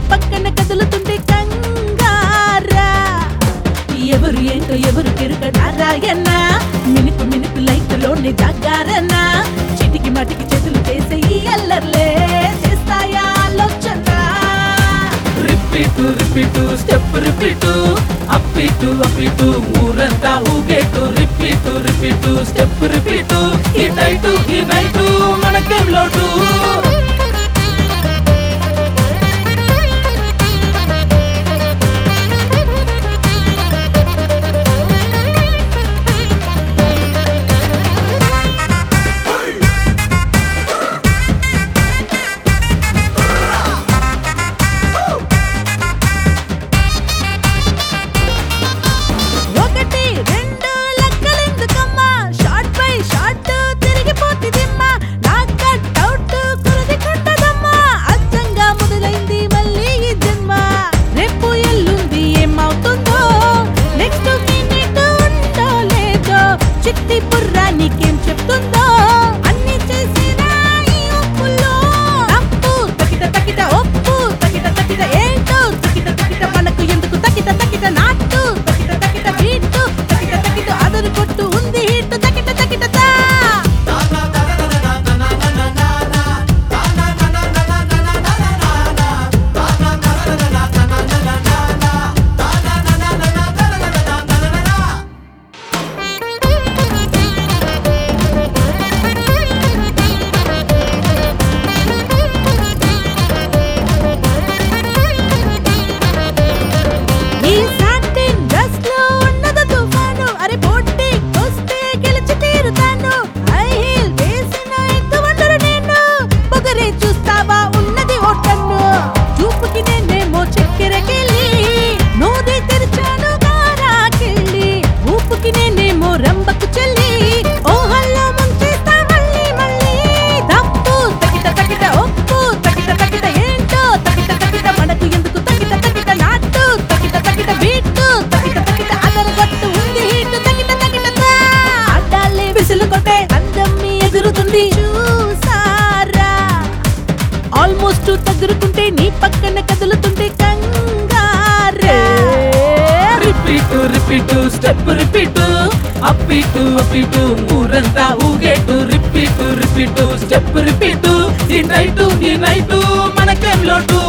పక్కన కదులుతుంటే కంగారా ఎవరు ఏంటో ఎవరు కెరుక నారాయణ మినుకు మినుకు లైట్లోనే జాగారనా చిటికి మటికి చేతులు చేసే ఈ అల్లర్లే చేస్తాయా ఆలోచన రిపీటు రిపీటు స్టెప్ రిపీటు అప్పిటు అప్పిటు ఊరంతా ఊగేటు రిపీటు రిపీటు స్టెప్ రిపీటు ఈ నైటు ఈ నైటు మనకేం లోటు ఒకటి రెండు లెక్కలెందుకమ్మా షార్ట్ బై షార్ట్ తిరిగిపోతుందిమ్మా నా కట్ అవుట్ కురది కట్టదమ్మా అచ్చంగా మొదలైంది మళ్ళీ ఈ జన్మ రేపు ఎల్లుంది ఏమవుతుందో నెక్స్ట్ మినిట్ ఉందో లేదో చిట్టి బుర్రా నీకేం చెప్తుందో అన్ని చేసిన ఈ ఒప్పుల్లో తప్పు తకిట తకిట ఒప్పు తకిట తకిట ఏంటో తకిట తకిట మనకు ఎందుకు తకిట తకిట నాటు తకిట తకిట బీటు తకిట తకిట అదరు కొట్టు ఉంది హిట్ తకిట తకిట తా ఈ సాటిన్ డ్రెస్ లో ఉన్నది తుఫాను అరే పోటీ వస్తే గెలిచి తీరుతాను హై హీల్ వేసిన ఎత్తు వండరు నేను పొగరే చూస్తావా ఉన్నది ఓటన్ను చూపుకి నేనేమో చక్కెరకెళ్ళి నోదే తెరిచాను గారాకెళ్ళి ఊపుకి నేనేమో రంబకు చెల్లి ఓహల్లో ముంచేస్తా మళ్ళీ మళ్ళీ తప్పు తకిట తకిట ఒప్పు తకిట తకిట ఏంటో తకిట తకిట మనకు ఎందుకు తకిట తకిట నాటు తకిట తకిట బీటు తకిట తకిట అదరగట్టు ఉంది హీటు తకిట తకిట తా. అడ్డాలే విసులు కొట్టే అందం మీ ఎదురుతుంది చూసారా ఆల్మోస్ట్ తగురుకుంటే నీ పక్కన కదులుతుంటే కంగారే రిపీటు రిపీటు స్టెప్ రిపీటు అప్పిటు అప్పిటు ఊరంతా ఊగేటు రిపీటు రిపీటు స్టెప్ రిపీటు ఈ నైటు ఈ నైటు మనకేం లోటు